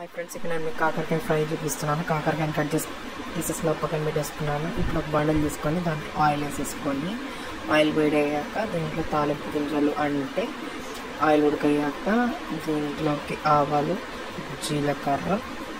hi friends ఇక్కడ నేను మీకు కాకరకాయ ఫ్రై చూపిస్తున్నాను కాకరకాయని కట్ చేసి పీసెస్లో పక్కన పెట్టేసుకున్నాను ఇప్పుడు ఒక బండలు తీసుకొని దాంట్లో ఆయిల్ వేసేసుకొని ఆయిల్ వేడయ్యాక దీంట్లో తాలింపు గింజలు అంటే ఆయిల్ ఉడికయ్యాక దీంట్లోకి ఆవాలు జీలకర్ర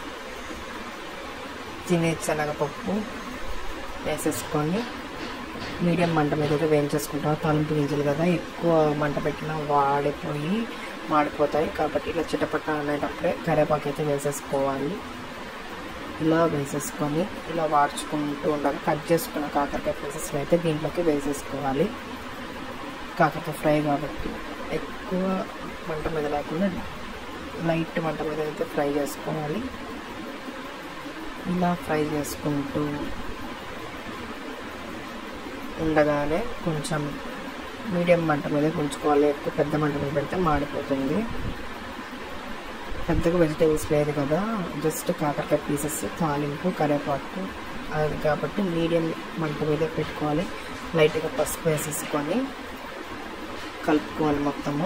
తినే శనగపప్పు వేసేసుకొని మీడియం మంట మీద అయితే వేయించేసుకుంటాం తాలింపు గింజలు కదా ఎక్కువ మంట పెట్టినా వాడిపోయి మాడిపోతాయి కాబట్టి ఇలా చిటపట అనేటప్పుడే కరివేపాకు అయితే వేసేసుకోవాలి ఇలా వేసేసుకొని ఇలా వాడ్చుకుంటూ ఉండగా కట్ చేసుకున్న కాకరకాయ పీసెస్లో అయితే దీంట్లోకి వేసేసుకోవాలి కాకరకాయ ఫ్రై కాబట్టి ఎక్కువ మంట మీద లేకుండా లైట్ మంట మీద అయితే ఫ్రై చేసుకోవాలి ఇలా ఫ్రై చేసుకుంటూ ఉండగానే కొంచెం మీడియం మంట మీద ఉంచుకోవాలి ఎక్కువ పెద్ద మంట మీద పెడితే మాడిపోతుంది పెద్దగా వెజిటేబుల్స్ లేదు కదా జస్ట్ కాకరకాయ పీసెస్ తాలింపు కరివేపాకు అది కాబట్టి మీడియం మంట మీద పెట్టుకోవాలి లైట్గా పసుపు వేసేసుకొని కలుపుకోవాలి మొత్తము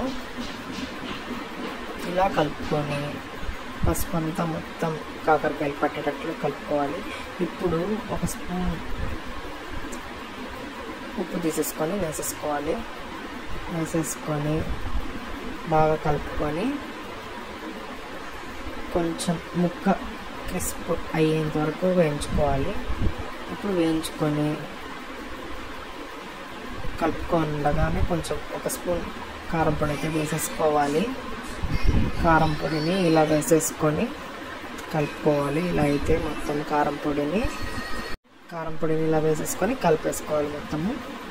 ఇలా కలుపుకొని పసుపు అంతా మొత్తం కాకరకాయలు పట్టేటట్లు కలుపుకోవాలి ఇప్పుడు ఒక స్పూన్ ఉప్పు తీసేసుకొని వేసేసుకోవాలి వేసేసుకొని బాగా కలుపుకొని కొంచెం ముక్క క్రిస్ప్ అయ్యేంత వరకు వేయించుకోవాలి ఇప్పుడు వేయించుకొని కలుపుకుండగానే కొంచెం ఒక స్పూన్ కారం పొడి అయితే వేసేసుకోవాలి కారం పొడిని ఇలా వేసేసుకొని కలుపుకోవాలి ఇలా అయితే మొత్తం కారం పొడిని కారం పొడిని ఇలా వేసేసుకొని కలిపేసుకోవాలి మొత్తము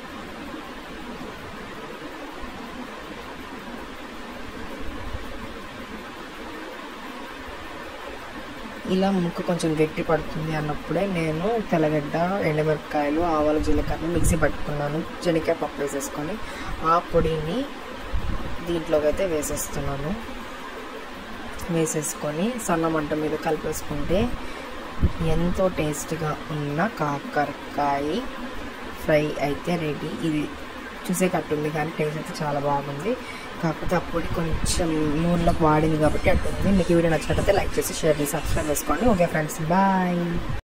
ఇలా ముక్క కొంచెం గట్టి పడుతుంది అన్నప్పుడే నేను తెల్లగడ్డ ఎండుమిరపకాయలు ఆవాలు జీలకర్ర మిక్సీ పట్టుకున్నాను శనగకాయ పప్పు వేసేసుకొని ఆ పొడిని దీంట్లోకి అయితే వేసేస్తున్నాను వేసేసుకొని సన్న మంట మీద కలిపేసుకుంటే ఎంతో టేస్ట్గా ఉన్న కాకరకాయ ఫ్రై అయితే రెడీ ఇది చూసే కట్టుంది కానీ టేస్ట్ అయితే చాలా బాగుంది కాకపోతే అప్పుడు కొంచెం నూనెలోకి వాడింది కాబట్టి అట్టుంది మీకు ఈ వీడియో నచ్చినట్లయితే లైక్ చేసి షేర్ చేసి సబ్స్క్రైబ్ చేసుకోండి ఓకే ఫ్రెండ్స్ బాయ్